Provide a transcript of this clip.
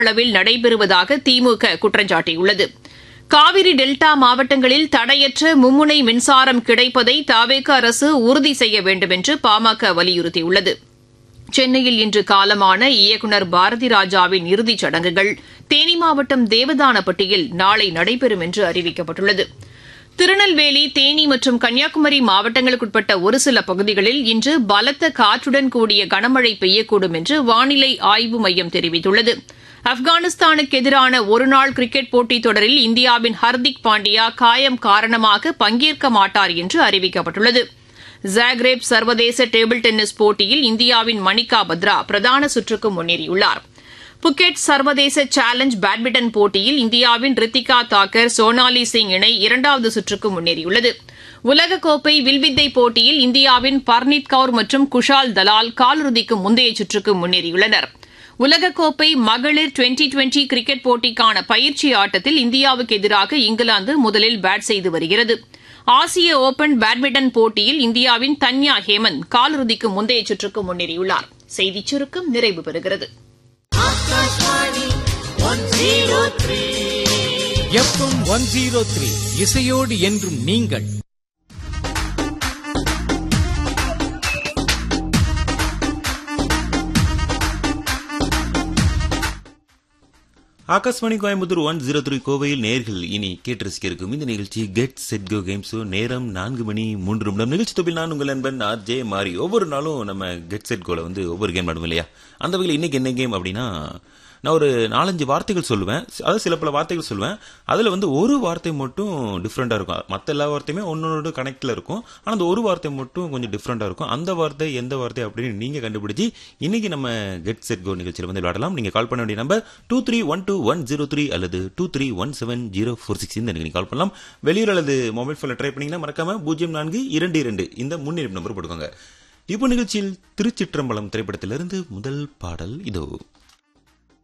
அளவில் நடைபெறுவதாக திமுக குற்றம் சாட்டியுள்ளது காவிரி டெல்டா மாவட்டங்களில் தடையற்ற மும்முனை மின்சாரம் கிடைப்பதை தாவேக அரசு உறுதி செய்ய வேண்டும் என்று பாமக வலியுறுத்தியுள்ளது சென்னையில் இன்று காலமான இயக்குநர் பாரதி ராஜாவின் இறுதிச் சடங்குகள் தேனி மாவட்டம் தேவதானப்பட்டியில் நாளை நடைபெறும் என்று அறிவிக்கப்பட்டுள்ளது திருநெல்வேலி தேனி மற்றும் கன்னியாகுமரி மாவட்டங்களுக்குட்பட்ட ஒரு சில பகுதிகளில் இன்று பலத்த காற்றுடன் கூடிய கனமழை பெய்யக்கூடும் என்று வானிலை ஆய்வு மையம் தெரிவித்துள்ளது ஆப்கானிஸ்தானுக்கு எதிரான ஒருநாள் கிரிக்கெட் போட்டித் தொடரில் இந்தியாவின் ஹர்திக் பாண்டியா காயம் காரணமாக பங்கேற்க மாட்டார் என்று அறிவிக்கப்பட்டுள்ளது ஜாக்ரேப் சர்வதேச டேபிள் டென்னிஸ் போட்டியில் இந்தியாவின் மணிகா பத்ரா பிரதான சுற்றுக்கு முன்னேறியுள்ளார் புக்கெட் சர்வதேச சேலஞ்ச் பேட்மிண்டன் போட்டியில் இந்தியாவின் ரித்திகா தாக்கர் சோனாலி சிங் இணை இரண்டாவது சுற்றுக்கு முன்னேறியுள்ளது உலகக்கோப்பை வில்வித்தை போட்டியில் இந்தியாவின் பர்னீத் கவுர் மற்றும் குஷால் தலால் காலிறுதிக்கு முந்தைய சுற்றுக்கு முன்னேறியுள்ளனர் உலகக்கோப்பை மகளிர் டுவெண்டி டுவெண்டி கிரிக்கெட் போட்டிக்கான பயிற்சி ஆட்டத்தில் இந்தியாவுக்கு எதிராக இங்கிலாந்து முதலில் பேட் செய்து வருகிறது ஆசிய ஓபன் பேட்மிண்டன் போட்டியில் இந்தியாவின் தன்யா ஹேமந்த் காலிறுதிக்கு முந்தைய சுற்றுக்கு முன்னேறியுள்ளார் செய்திச் சுருக்கம் நிறைவு பெறுகிறது எஃப்எம் ஒன் ஜீரோ த்ரீ இசையோடு என்றும் நீங்கள் Akashvani Coimbatore one zero three கோவையில் நேர்கள் இனி கேட்டு ரசிக்க இருக்கும் இந்த நிகழ்ச்சி get set go game show நேரம் நான்கு மணி மூன்று நிமிடம் நிகழ்ச்சி தொப்பில் நான் உங்கள் நண்பன் ஆர் ஜே மாறி ஒவ்வொரு நாளும் நம்ம கெட் செட் கோல வந்து ஒவ்வொரு கேம் ஆடுவோம் இல்லையா அந்த வகையில் இன்னைக்கு என்ன கேம் அப்படின்னா நான் ஒரு நாலஞ்சு வார்த்தைகள் சொல்லுவேன் அதாவது சில பல வார்த்தைகள் சொல்லுவேன் அதில் வந்து ஒரு வார்த்தை மட்டும் டிஃப்ரெண்ட்டாக இருக்கும் மற்ற எல்லா வார்த்தையுமே ஒன்னொன்று கனெக்டில் இருக்கும் ஆனால் அந்த ஒரு வார்த்தை மட்டும் கொஞ்சம் டிஃப்ரெண்ட்டாக இருக்கும் அந்த வார்த்தை எந்த வார்த்தை அப்படின்னு நீங்கள் கண்டுபிடிச்சி இன்னைக்கு நம்ம கெட் செட் கோ நிகழ்ச்சியில் வந்து விளையாடலாம் நீங்கள் கால் பண்ண வேண்டிய number two three one two one zero three அல்லது two three one seven zero four six இந்த நீங்கள் கால் பண்ணலாம் வெளியூர் அல்லது மொபைல் ஃபோனில் ட்ரை பண்ணீங்கன்னா மறக்காம பூஜ்ஜியம் நான்கு இரண்டு இரண்டு இந்த முன்னிருப்பு நம்பர் போட்டுக்கோங்க இப்போ நிகழ்ச்சியில் திருச்சிற்றம்பலம் திரைப்படத்திலிருந்து முதல் பாடல் இதோ